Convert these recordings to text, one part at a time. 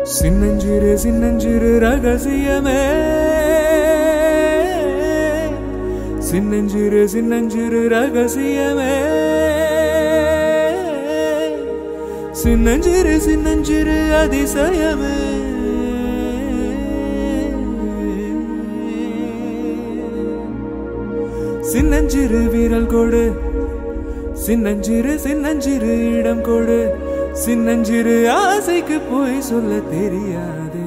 சின்னஞ்சிறு சின்னஞ்சிறு ரகசியமே சின்னஞ்சிறு சின்னஞ்சிறு ரகசியமே சின்னஞ்சிறு சின்னஞ்சிறு அதிசயமே சின்னஞ்சிறு வீரல் கொடு சின்னஞ்சிறு சின்னஞ்சிறு இடம் கொடு சின்னஞ்சிறு ஆசைக்கு போய் சொல்ல தெரியாதே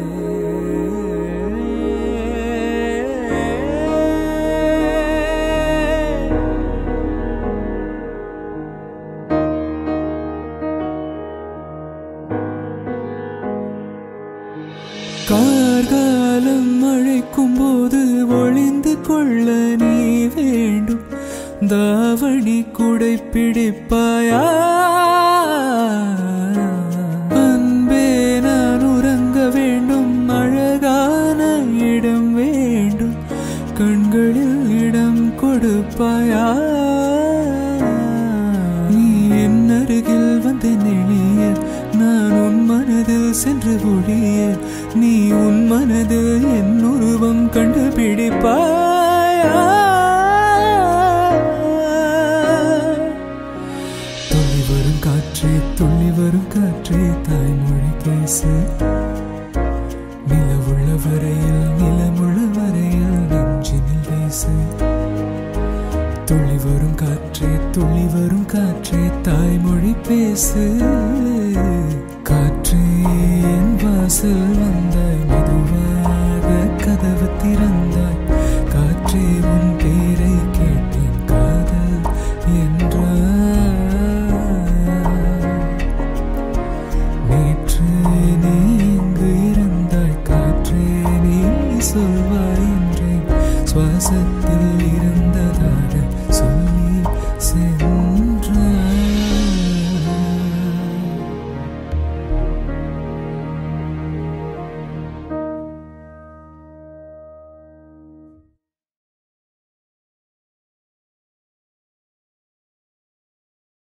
கார்காலம் அழைக்கும் போது ஒளிந்து கொள்ள நீ வேண்டும் தாவணி குடை பிடிப்பாயா அன்பே நான் உறங்க வேண்டும் அழகான இடம் வேண்டும் கண்களில் இடம் கொடுப்பாயா நீ என் அருகில் வந்து நெளிய நான் உன் மனதில் சென்று ஒழிய நீ உன் மனதில் என் உருவம் கண்டுபிடிப்பாயா துள்ளி வரும் காற்றே துள்ளி வரும் காற்றே தாய்மொழி பேசு நிலவுள்ள வரையில் நிலமுள்ள வரையில் நெஞ்சினில் பேசு துள்ளி வரும் காற்றே துள்ளி வரும் காற்றே தாய்மொழி பேசு காற்றே என் வாசல் வந்தாய் மெதுவாக கதவு திறந்தாய் காற்றே உன் பேரை கேட்டேன் காதல் என்றாய் நேற்று நீ இங்கு இருந்தாய் காற்றே நீ சொல்வாய் என்றேன் சுவாசத்தில் இருந்து